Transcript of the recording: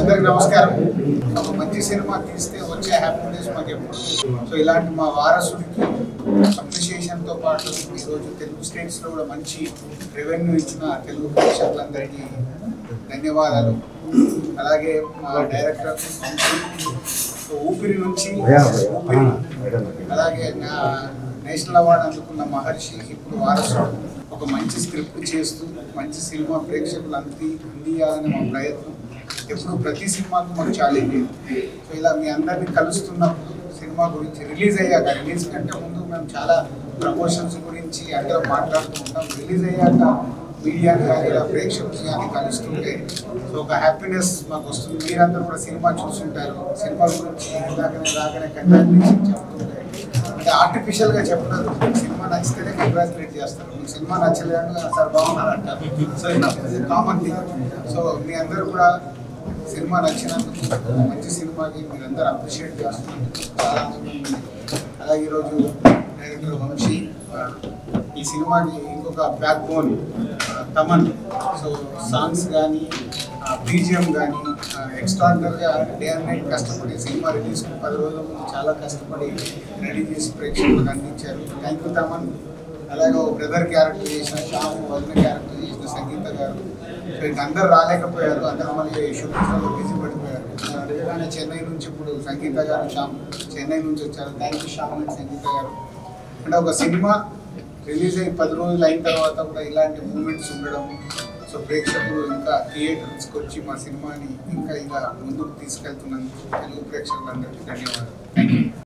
అందరికి నమస్కారం ఒక మంచి సినిమా తీస్తే వచ్చే హ్యాపీనెస్ మాకు ఎప్పుడు సో ఇలాంటి మా వారసుడికి అప్రిషియేషన్ తో పాటు ఈరోజు తెలుగు స్టేట్స్ లో కూడా మంచి రెవెన్యూ ఇచ్చిన తెలుగు ప్రేక్షకులందరికీ ధన్యవాదాలు అలాగే మా డైరెక్టర్ సో ఊపిరి నుంచి ఊపిరి అలాగే నా నేషనల్ అవార్డు అందుకున్న మహర్షి ఇప్పుడు వారసుడు ఒక మంచి స్క్రిప్ట్ చేస్తూ మంచి సినిమా ప్రేక్షకులు అంది అందియాలనే మా ప్రయత్నం ఎప్పుడు ప్రతి సినిమాకు మాకు ఛాలెంజ్ సో ఇలా మీ అందరినీ కలుస్తున్నప్పుడు సినిమా గురించి రిలీజ్ అయ్యాక రిలీజ్ కంటే ముందు మేము చాలా ప్రమోషన్స్ గురించి అందరం మాట్లాడుతూ ఉంటాం రిలీజ్ అయ్యాక మీడియాని కానీ ఇలా ప్రేక్షకులు కానీ కలుస్తుంటే సో ఒక హ్యాపీనెస్ మాకు వస్తుంది మీరందరూ కూడా సినిమా చూస్తుంటారు సినిమా గురించి ఇందాకనే రాగానే కంగ్రాచులేషన్ చెప్తుంటే అంటే ఆర్టిఫిషియల్ గా చెప్పలేదు సినిమా నచ్చితేనే కంగ్రాచులేట్ చేస్తారు మీకు సినిమా నచ్చలేదు సార్ బాగున్నారు అంటారు సో ఇది కామన్ థింగ్ సో మీ అందరూ కూడా సినిమా నచ్చినందుకు మంచి సినిమాకి మీరందరూ అప్రిషియేట్ చేస్తున్నందుకు చాలా ఆనందంగా ఉంది. అలాగే ఈరోజు డైరెక్టర్ వంశీ ఆ, ఈ సినిమాకి ఇంకొక backbone Thaman so songs కానీ బీజిఎం కానీ ఎక్స్ట్రాడినరీగా డే అండ్ నైట్ కష్టపడి సినిమా రిలీజ్ పది రోజుల ముందు చాలా కష్టపడి రెడీ చేసి ప్రేక్షకులకు అందించారు థ్యాంక్ యూ తమన్ అలాగే ఒక బ్రదర్ క్యారెక్టర్ చేసిన శ్యామ్ వదిన క్యారెక్టర్ చేసిన సంగీత గారు సో ఇంక అందరు రాలేకపోయారు అందరూ మళ్ళీ షూటింగ్స్లో బిజీ పడిపోయారు నిజంగానే చెన్నై నుంచి ఇప్పుడు సంగీత గారు శ్యామ్ చెన్నై నుంచి వచ్చారు thank you Shyam and Sangeetha garu అంటే ఒక సినిమా రిలీజ్ అయ్యి పది రోజులు అయిన తర్వాత కూడా ఇలాంటి మూమెంట్స్ ఉండడం సో ప్రేక్షకులు ఇంకా థియేటర్స్కి వచ్చి మా సినిమాని ఇంకా ఇలా ముందుకు తీసుకెళ్తున్నందుకు తెలుగు ప్రేక్షకులందరికీ ధన్యవాదాలు థ్యాంక్ యూ